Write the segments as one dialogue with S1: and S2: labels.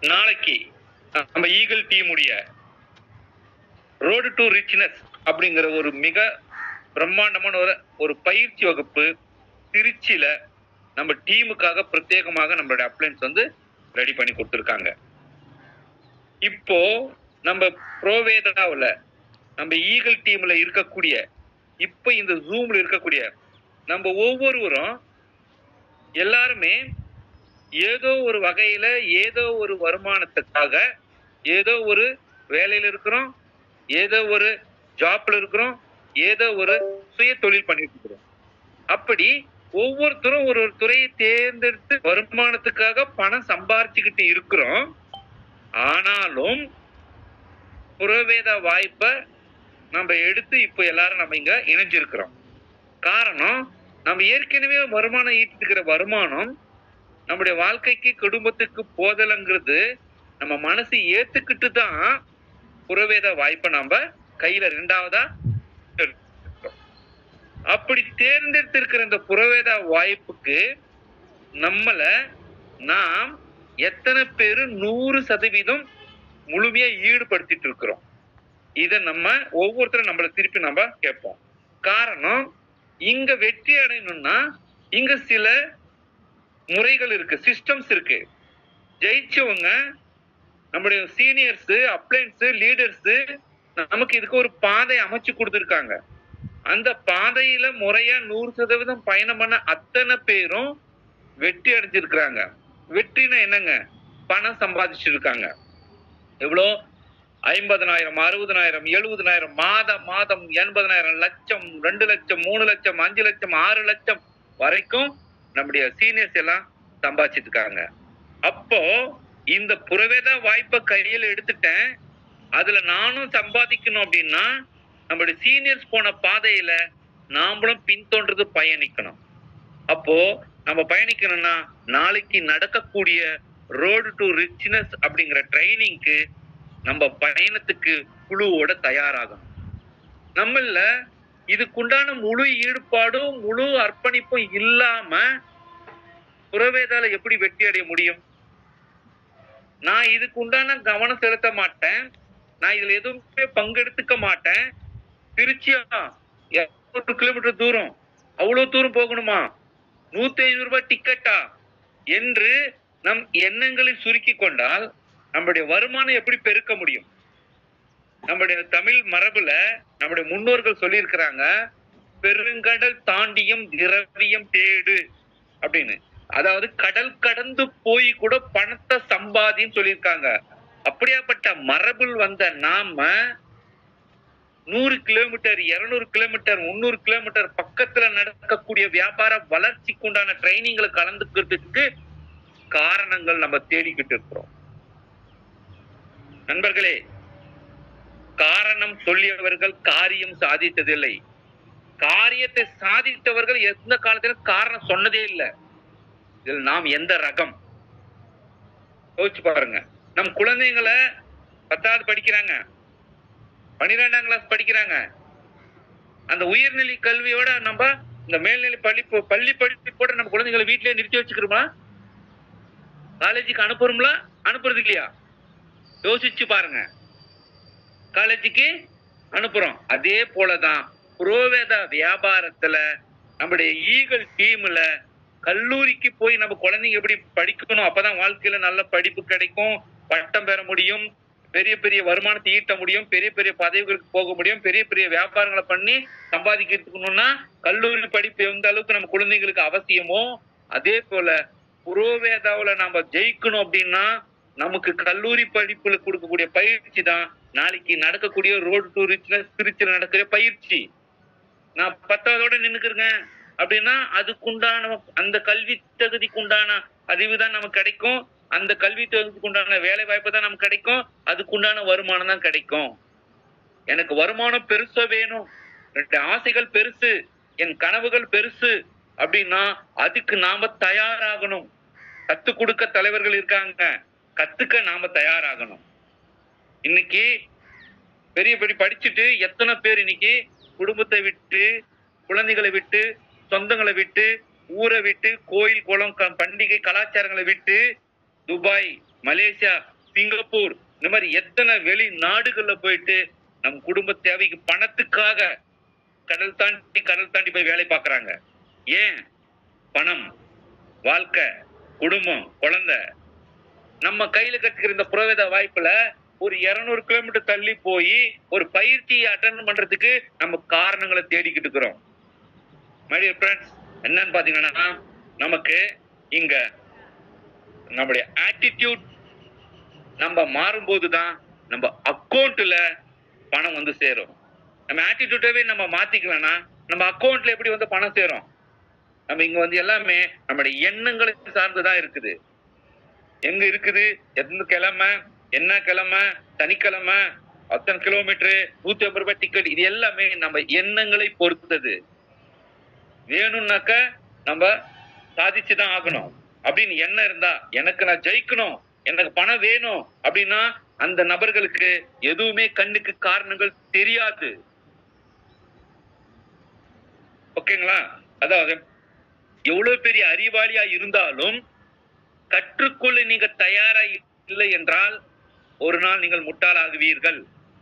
S1: நாளைக்கு நம்ம ஈகிள் டீமுடைய ரோடு டு ரிச்னஸ் அப்படிங்கிற ஒரு மிக பிரம்மாண்டமான ஒரு ஒரு பயிற்சி வகுப்பு திருச்சியில நம்ம டீமுக்காக பிரத்யேகமாக நம்மளுடைய அப்ளைன்ஸ் வந்து ரெடி பண்ணி கொடுத்துருக்காங்க இப்போ நம்ம ப்ரோவேதாவில் நம்ம ஈகிள் டீம்ல இருக்கக்கூடிய இப்போ இந்த ஜூம்ல இருக்கக்கூடிய நம்ம ஒவ்வொருவரும் எல்லாருமே ஏதோ ஒரு வகையில ஏதோ ஒரு வருமானத்துக்காக ஏதோ ஒரு வேலையில இருக்கிறோம் ஏதோ ஒரு ஜாப்ல இருக்கிறோம் ஏதோ ஒரு சுய தொழில் பண்ணிட்டு இருக்கிறோம் அப்படி ஒவ்வொருத்தரும் ஒரு ஒரு துறையை தேர்ந்தெடுத்து வருமானத்துக்காக பணம் சம்பாரிச்சுக்கிட்டு இருக்கிறோம் ஆனாலும் புறவேத வாய்ப்பை நம்ம எடுத்து இப்போ எல்லாரும் நம்ம இங்க இணைஞ்சிருக்கிறோம் காரணம் நம்ம ஏற்கனவே வருமானம் ஈட்டிட்டு இருக்கிற வருமானம் நம்முடைய வாழ்க்கைக்கு குடும்பத்துக்கு போதலைங்கிறது நம்ம மனசு ஏத்துக்கிட்டு தான் புறவேத வாய்ப்பை நம்ம கையில ரெண்டாவதா எடுத்துக்கிறோம். அப்படி தேர்ந்தெடுத்திருக்கிற இந்த புறவேத வாய்ப்புக்கு நம்மள நாம் எத்தனை பேரு நூறு சதவீதம் முழுமையா ஈடுபடுத்திட்டு இருக்கிறோம் இத நம்ம ஒவ்வொருத்தரும் நம்மள திருப்பி நம்ம கேட்போம் காரணம் இங்க வெற்றி அடையணும்னா இங்க சில முறைகள் இருக்கு சிஸ்டம்ஸ் இருக்கு ஜெயிச்சவங்க நம்முடைய சீனியர்ஸ் அப்ளைன்ஸ் லீடர்ஸ் நமக்கு இதுக்கு ஒரு பாதை அமைச்சு கொடுத்துருக்காங்க அந்த பாதையில முறையா நூறு சதவீதம் பயணம் பண்ண அத்தனை பேரும் வெற்றி அடைஞ்சிருக்கிறாங்க வெற்றினா என்னங்க பணம் சம்பாதிச்சிருக்காங்க எவ்வளோ ஐம்பதனாயிரம் அறுபதனாயிரம் எழுபதனாயிரம் மாதம் மாதம் எண்பதனாயிரம் லட்சம் ரெண்டு லட்சம் மூணு லட்சம் அஞ்சு லட்சம் ஆறு லட்சம் வரைக்கும் நம்முடைய சீனியர்ஸ் எல்லாம் சம்பாதிச்சிட்டு இருக்காங்க அப்போ இந்த புறவேத வாய்ப்பை கையில எடுத்துட்டேன் அதுல நானும் சம்பாதிக்கணும் அப்படின்னா நம்மளுடைய சீனியர்ஸ் போன பாதையில நாமளும் பின்தொடர்ந்து பயணிக்கணும் அப்போ நம்ம பயணிக்கணும்னா நாளைக்கு நடக்கக்கூடிய ரோடு டு ரிச்னஸ் அப்படிங்கிற ட்ரைனிங்க்கு நம்ம பயணத்துக்கு குழுவோட தயாராகணும் நம்மள இதுக்குண்டான முழு ஈடுபாடும் முழு அர்ப்பணிப்பும் இல்லாம புறவேதால எப்படி வெற்றி அடைய முடியும் நான் இதுக்கு உண்டான கவனம் செலுத்த மாட்டேன் நான் இதுல எதுவுமே பங்கெடுத்துக்க மாட்டேன் திருச்சியா இருநூறு கிலோமீட்டர் தூரம் அவ்வளவு தூரம் போகணுமா நூத்தி ஐநூறு ரூபாய் டிக்கெட்டா என்று நம் எண்ணங்களை சுருக்கி கொண்டால் நம்முடைய வருமானம் எப்படி பெருக்க முடியும் நம்முடைய தமிழ் மரபுல நம்முடைய முன்னோர்கள் சொல்லியிருக்கிறாங்க பெருங்கடல் தாண்டியும் திரவியம் தேடு அப்படின்னு அதாவது கடல் கடந்து போய் கூட பணத்தை சம்பாதின்னு சொல்லியிருக்காங்க அப்படியாப்பட்ட மரபுல் வந்த நாம நூறு கிலோமீட்டர் இருநூறு கிலோமீட்டர் முந்நூறு கிலோமீட்டர் பக்கத்துல நடக்கக்கூடிய வியாபார வளர்ச்சிக்கு உண்டான ட்ரைனிங்ல கலந்துக்கிறதுக்கு காரணங்கள் நம்ம தேடிக்கிட்டு இருக்கிறோம் நண்பர்களே காரணம் சொல்லியவர்கள் காரியம் சாதித்ததில்லை காரியத்தை சாதித்தவர்கள் எந்த காலத்திலும் காரணம் சொன்னதே இல்லை இதில் நாம் எந்த ரகம் யோசிச்சு பாருங்க நம் குழந்தைங்களை பத்தாவது படிக்கிறாங்க பன்னிரெண்டாம் கிளாஸ் படிக்கிறாங்க அந்த உயர்நிலை கல்வியோட நம்ம இந்த மேல்நிலை பள்ளி பள்ளி படிப்போட நம்ம குழந்தைங்களை வீட்டிலேயே நிறுத்தி வச்சுக்கிறோமா காலேஜுக்கு அனுப்புறோம்ல அனுப்புறது இல்லையா யோசிச்சு பாருங்க காலேஜுக்கு அனுப்புறோம் அதே போலதான் புரோவேத வியாபாரத்துல நம்முடைய ஈகல் டீம்ல கல்லூரிக்கு போய் நம்ம குழந்தைங்க எப்படி படிக்கணும் அப்பதான் வாழ்க்கையில நல்ல படிப்பு கிடைக்கும் பட்டம் பெற முடியும் பெரிய பெரிய வருமானத்தை ஈட்ட முடியும் பெரிய பெரிய பதவிகளுக்கு போக முடியும் பெரிய பெரிய வியாபாரங்களை பண்ணி சம்பாதிக்கிறதுக்கணும்னா கல்லூரி படிப்பு எந்த அளவுக்கு நம்ம குழந்தைங்களுக்கு அவசியமோ அதே போல புரோவேதாவுல நாம ஜெயிக்கணும் அப்படின்னா நமக்கு கல்லூரி படிப்புல கொடுக்கக்கூடிய பயிற்சி தான் நாளைக்கு நடக்கக்கூடிய ரோடு டு ரிச்னஸ் திருச்சியில் நடக்கிற பயிற்சி நான் பத்தாவதோட நின்னுக்கிறேங்க அப்படின்னா அதுக்குண்டான அந்த கல்வி தகுதிக்கு உண்டான அறிவு தான் நமக்கு கிடைக்கும் அந்த கல்வி தகுதிக்கு உண்டான வேலை வாய்ப்பு தான் நமக்கு கிடைக்கும் அதுக்குண்டான வருமானம் தான் கிடைக்கும் எனக்கு வருமானம் பெருசா வேணும் ரெண்டு ஆசைகள் பெருசு என் கனவுகள் பெருசு அப்படின்னா அதுக்கு நாம தயாராகணும் கத்து கொடுக்க தலைவர்கள் இருக்காங்க கத்துக்க நாம தயாராகணும் இன்னைக்கு பெரிய பெரிய படிச்சுட்டு எத்தனை பேர் இன்னைக்கு குடும்பத்தை விட்டு குழந்தைகளை விட்டு சொந்தங்களை விட்டு ஊரை விட்டு கோயில் குளம் க- பண்டிகை கலாச்சாரங்களை விட்டு துபாய் மலேசியா சிங்கப்பூர் இந்த மாதிரி எத்தனை வெளி நாடுகள்ல போயிட்டு நம் குடும்ப தேவைக்கு பணத்துக்காக கடல் தாண்டி கடல் தாண்டி போய் வேலை பார்க்கறாங்க ஏன் பணம் வாழ்க்கை குடும்பம் குழந்தை நம்ம கையில கட்டுக்கிற இந்த புறவேத வாய்ப்புல ஒரு 200 கிலோமீட்டர் தள்ளி போய் ஒரு பயிற்சியை அட்டன் பண்றதுக்கு நம்ம காரணங்களை தேடிக்கிட்டு இருக்கிறோம் மைடியர் ஃப்ரெண்ட்ஸ் என்னன்னு பாத்தீங்கன்னா நமக்கு இங்க நம்முடைய ஆட்டிடியூட் நம்ம மாறும்போது தான் நம்ம அக்கௌண்ட்ல பணம் வந்து சேரும் நம்ம ஆட்டிடியூட்டவே நம்ம மாத்திக்கலன்னா நம்ம அக்கௌண்ட்ல எப்படி வந்து பணம் சேரும் நம்ம இங்க வந்து எல்லாமே நம்முடைய எண்ணங்களை சார்ந்துதான் இருக்குது எங்க இருக்குது எந்த கிழமை என்ன கிழமை சனிக்கிழமை அத்தனை கிலோமீட்டர் நூத்தி ஐம்பது ரூபாய் டிக்கெட் இது எல்லாமே நம்ம எண்ணங்களை பொறுத்தது வேணும்னாக்க நம்ம சாதிச்சுதான் ஆகணும் அப்படின்னு எண்ணம் இருந்தா எனக்கு நான் ஜெயிக்கணும் எனக்கு பணம் வேணும் அப்படின்னா அந்த நபர்களுக்கு எதுவுமே கண்ணுக்கு காரணங்கள் தெரியாது ஓகேங்களா அதாவது எவ்வளவு பெரிய அறிவாளியா இருந்தாலும் கற்றுக்கொள்ள நீங்க தயாரா இல்லை என்றால் ஒரு நாள் நீங்கள் முட்டாளாகுவீர்கள்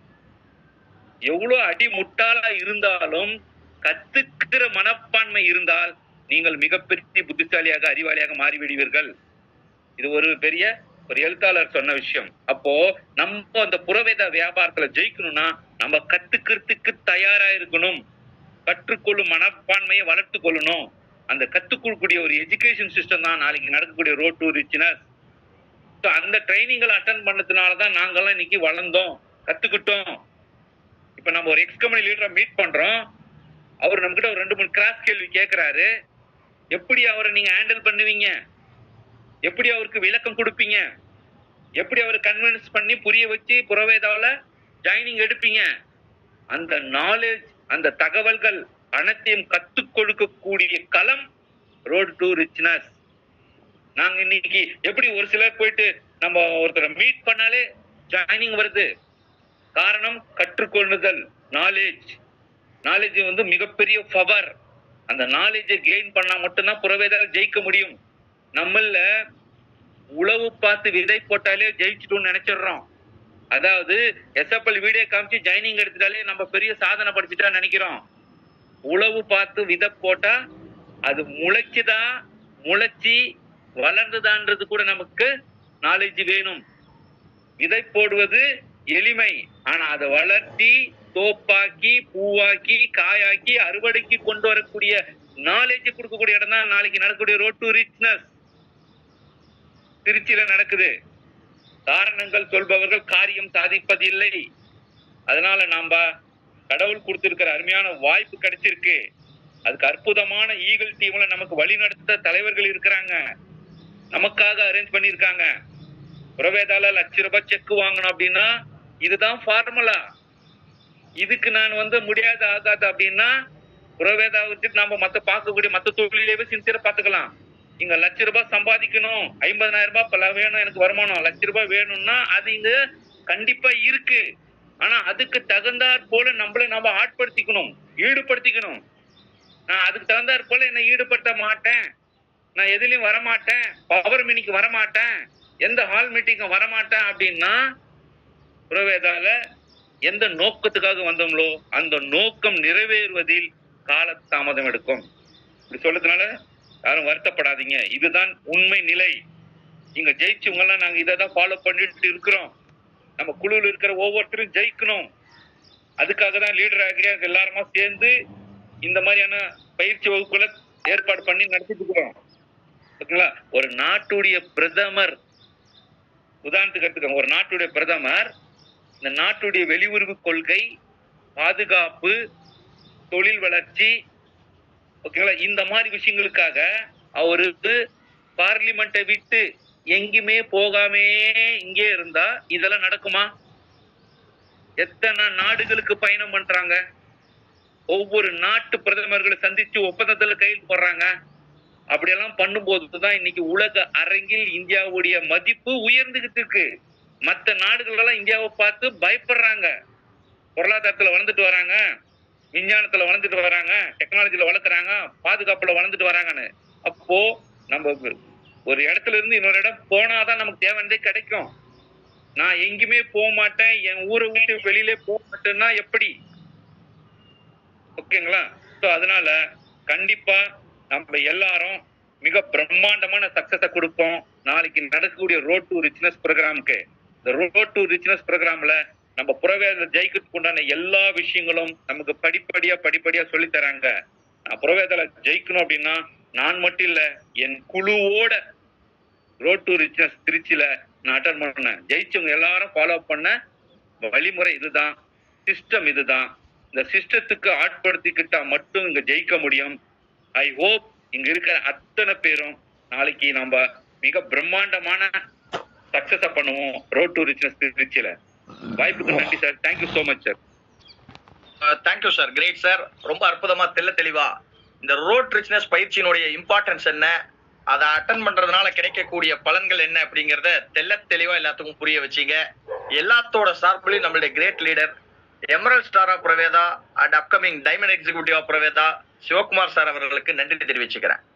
S1: எவ்வளவு அடி முட்டாளா இருந்தாலும் கத்துக்கிற மனப்பான்மை இருந்தால் நீங்கள் மிகப்பெரிய புத்திசாலியாக அறிவாளியாக மாறிவிடுவீர்கள் இது ஒரு பெரிய ஒரு எழுத்தாளர் சொன்ன விஷயம் அப்போ நம்ம அந்த புறவேத வியாபாரத்துல ஜெயிக்கணும்னா நம்ம கத்துக்கிறதுக்கு தயாரா இருக்கணும் கற்றுக்கொள்ளும் மனப்பான்மையை வளர்த்து கொள்ளணும் அந்த கத்துக்கொள்ளக்கூடிய ஒரு எஜுகேஷன் சிஸ்டம் தான் நாளைக்கு நடக்கக்கூடிய ரோட் டு ரிச்னஸ் அந்த ட்ரைனிங்களை அட்டன் பண்ணதுனால தான் நாங்கெல்லாம் இன்னைக்கு வளர்ந்தோம் கத்துக்கிட்டோம் இப்ப நம்ம ஒரு எக்ஸ் கம்பெனி லீடரை மீட் பண்றோம் அவர் நம்ம கிட்ட ஒரு ரெண்டு மூணு கிராஸ் கேள்வி கேட்கிறாரு எப்படி அவரை நீங்க ஹேண்டில் பண்ணுவீங்க எப்படி அவருக்கு விளக்கம் கொடுப்பீங்க எப்படி அவரை கன்வின்ஸ் பண்ணி புரிய வச்சு புறவேதாவில ஜாயினிங் எடுப்பீங்க அந்த நாலேஜ் அந்த தகவல்கள் அனைத்தையும் கத்துக் கொடுக்கக்கூடிய களம் ரோடு டு ரிச்னஸ் நாங்க இன்னைக்கு எப்படி ஒரு சிலர் போயிட்டு நம்ம ஒருத்தரை மீட் பண்ணாலே ஜாயினிங் வருது காரணம் கற்றுக்கொள்ளுதல் நாலேஜ் நாலேஜ் வந்து மிகப்பெரிய பவர் அந்த நாலேஜை கெயின் பண்ணா மட்டும்தான் புறவேதால ஜெயிக்க முடியும் நம்மள உளவு பார்த்து விதை போட்டாலே ஜெயிச்சிட்டோம்னு நினைச்சிடுறோம் அதாவது எஸ்எப்எல் வீடியோ காமிச்சு ஜாயினிங் எடுத்துட்டாலே நம்ம பெரிய சாதனை படிச்சுட்டா நினைக்கிறோம் உளவு பார்த்து விதை போட்டா அது முளைச்சுதா முளைச்சி வளர்ந்ததான்றது கூட நமக்கு நாலேஜ் வேணும் விதை போடுவது எளிமை ஆனா அதை வளர்த்தி தோப்பாக்கி பூவாக்கி காயாக்கி அறுவடைக்கு கொண்டு வரக்கூடிய நாலேஜ் கொடுக்கக்கூடிய இடம் தான் நாளைக்கு நடக்கக்கூடிய ரோட் டு ரிச்னஸ் திருச்சியில நடக்குது காரணங்கள் சொல்பவர்கள் காரியம் சாதிப்பதில்லை அதனால நாம கடவுள் கொடுத்திருக்கிற அருமையான வாய்ப்பு கிடைச்சிருக்கு அதுக்கு அற்புதமான ஈகிள் டீம்ல நமக்கு வழிநடத்த தலைவர்கள் இருக்கிறாங்க நமக்காக அரேஞ்ச் பண்ணியிருக்காங்க புறவேதால லட்ச ரூபாய் செக் வாங்கணும் அப்படின்னா இதுதான் ஃபார்முலா இதுக்கு நான் வந்து முடியாது ஆகாது அப்படின்னா புறவேதா வச்சுட்டு நாம மத்த பார்க்கக்கூடிய மத்த தொழிலேயே சின்சியரா பாத்துக்கலாம் இங்க லட்ச ரூபாய் சம்பாதிக்கணும் ஐம்பதனாயிரம் ரூபாய் பல வேணும் எனக்கு வருமானம் லட்ச ரூபாய் வேணும்னா அது இங்க கண்டிப்பா இருக்கு ஆனா அதுக்கு தகுந்தாற் போல நம்மள நம்ம ஆட்படுத்திக்கணும் ஈடுபடுத்திக்கணும் நான் அதுக்கு தகுந்தாற் போல என்ன ஈடுபடுத்த மாட்டேன் நான் எதுலயும் வரமாட்டேன் பவர் மீட்டிங் வரமாட்டேன் எந்த ஹால் மீட்டிங்கும் வரமாட்டேன் அப்படின்னா புறவேதால எந்த நோக்கத்துக்காக வந்தோம்களோ அந்த நோக்கம் நிறைவேறுவதில் காலதாமதம் எடுக்கும் இப்படி சொல்லதுனால யாரும் வருத்தப்படாதீங்க இதுதான் உண்மை நிலை இங்க ஜெயிச்சவங்க எல்லாம் நாங்க இதை தான் ஃபாலோ பண்ணிட்டு இருக்கிறோம் நம்ம குழுவில் இருக்கிற ஒவ்வொருத்தரும் ஜெயிக்கணும் அதுக்காக தான் லீடர் ஆகிய எல்லாருமா சேர்ந்து இந்த மாதிரியான பயிற்சி வகுப்புகளை ஏற்பாடு பண்ணி நடத்திட்டு இருக்கிறோம் ஓகேங்களா ஒரு நாட்டுடைய பிரதமர் உதாரணத்துக்கு எடுத்துக்கோங்க ஒரு நாட்டுடைய பிரதமர் இந்த நாட்டுடைய வெளியுறவு கொள்கை பாதுகாப்பு தொழில் வளர்ச்சி ஓகேங்களா இந்த மாதிரி விஷயங்களுக்காக அவருக்கு பார்லிமெண்ட்டை விட்டு எங்கேயுமே போகாமே இங்கே இருந்தா இதெல்லாம் நடக்குமா எத்தனை நாடுகளுக்கு பயணம் பண்றாங்க ஒவ்வொரு நாட்டு பிரதமர்களை சந்திச்சு ஒப்பந்தத்துல கையில் போடுறாங்க அப்படியெல்லாம் பண்ணும்போது தான் இன்னைக்கு உலக அரங்கில் இந்தியாவுடைய மதிப்பு உயர்ந்துகிட்டு இருக்கு மற்ற நாடுகள் எல்லாம் இந்தியாவை பார்த்து பயப்படுறாங்க பொருளாதாரத்துல வளர்ந்துட்டு வராங்க விஞ்ஞானத்துல வளர்ந்துட்டு வராங்க டெக்னாலஜில வளர்க்குறாங்க பாதுகாப்புல வளர்ந்துட்டு வராங்கன்னு அப்போ நம்ம ஒரு இடத்துல இருந்து இன்னொரு இடம் போனாதான் நமக்கு தேவையானதே கிடைக்கும் நான் எங்கேயுமே போக மாட்டேன் என் ஊரை விட்டு வெளியிலே போக மாட்டேன்னா எப்படி ஓகேங்களா ஸோ அதனால கண்டிப்பா நம்ம எல்லாரும் மிக பிரம்மாண்டமான சக்சஸ கொடுப்போம் நாளைக்கு நடக்கக்கூடிய ரோட் டு ரிச்னஸ் ப்ரோக்ராமுக்கு இந்த ரோட் டு ரிச்னஸ் ப்ரோக்ராம்ல நம்ம புறவேத ஜெயிக்கிறதுக்கு உண்டான எல்லா விஷயங்களும் நமக்கு படிப்படியா படிப்படியா சொல்லி தராங்க நான் புறவேதல ஜெயிக்கணும் அப்படின்னா நான் மட்டும் இல்ல என் குழுவோட ரோட் டு ரிச்னஸ் திருச்சியில நான் அட்டன் பண்ணேன் ஜெயிச்சவங்க எல்லாரும் ஃபாலோ பண்ண வழிமுறை இதுதான் சிஸ்டம் இதுதான் இந்த சிஸ்டத்துக்கு ஆட்படுத்திக்கிட்டா மட்டும் இங்க ஜெயிக்க முடியும் ஐ ஹோப் இங்க இருக்கிற அத்தனை பேரும் நாளைக்கு நம்ம மிக பிரம்மாண்டமான சக்சஸ பண்ணுவோம் ரோட் டு ரிச்னஸ் திருச்சியில வாய்ப்புக்கு நன்றி sir thank you so much sir
S2: thank you sir great sir ரொம்ப அற்புதமா தெள்ள தெளிவா இந்த ரோட் ரிச்னஸ் பயிற்சியினுடைய இம்பார்ட்டன்ஸ் என்ன அதை அட்டன் பண்றதுனால கிடைக்கக்கூடிய பலன்கள் என்ன அப்படிங்கறத தெள்ள தெளிவா எல்லாத்துக்கும் புரிய வச்சீங்க எல்லாத்தோட சார்பிலையும் நம்மளுடைய great leader emerald star of Praveda and upcoming diamond executive of Praveda Sivakumar sir அவர்களுக்கு நன்றி தெரிவிச்சுக்கிறேன்